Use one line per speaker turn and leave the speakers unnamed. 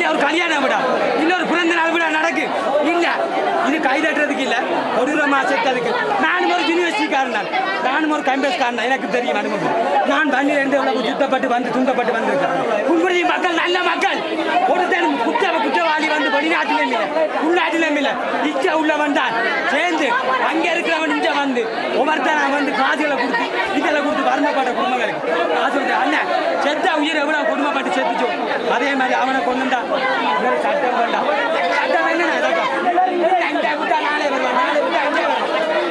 இங்க ஒரு கல்யாணம் விடா இன்னொரு பிறந்த நாள் விடா நடக்கு இல்ல இது கை தட்டுறதுக்கு இல்ல கொடூரமா செத்ததுக்கு நானும் ஒரு யூனிவர்சிட்டிக்காரன் நான் நானும் ஒரு கம்பேஸ்காரன் தான் எனக்கு தெரியும் அனுபவம் நான் வண்டியில் இருந்து எவ்வளவு சுத்தப்பட்டு வந்து துன்பப்பட்டு வந்திருக்கேன் புங்குடி மக்கள் நல்ல மக்கள் ஒருத்தன் குற்ற குற்றவாளி வந்து வெளிநாட்டிலும் இல்லை உள்நாட்டிலும் இல்லை இச்ச உள்ள வந்தான் சேர்ந்து அங்க இருக்கிறவன் இங்க வந்து ஒவ்வொருத்தனா வந்து காதுகளை கொடுத்து இதெல்லாம் கொடுத்து வறுமைப்பட்ட குடும்பங்களுக்கு காசு கொடுத்து அண்ணன் செத்த உயிர் எவ்வளவு குடும்பப்பட்டு செத்துச்சோ அதே மாதிரி அவனை கொண்டுண்டா சட்டம் வேண்டாம் சட்டம் என்ன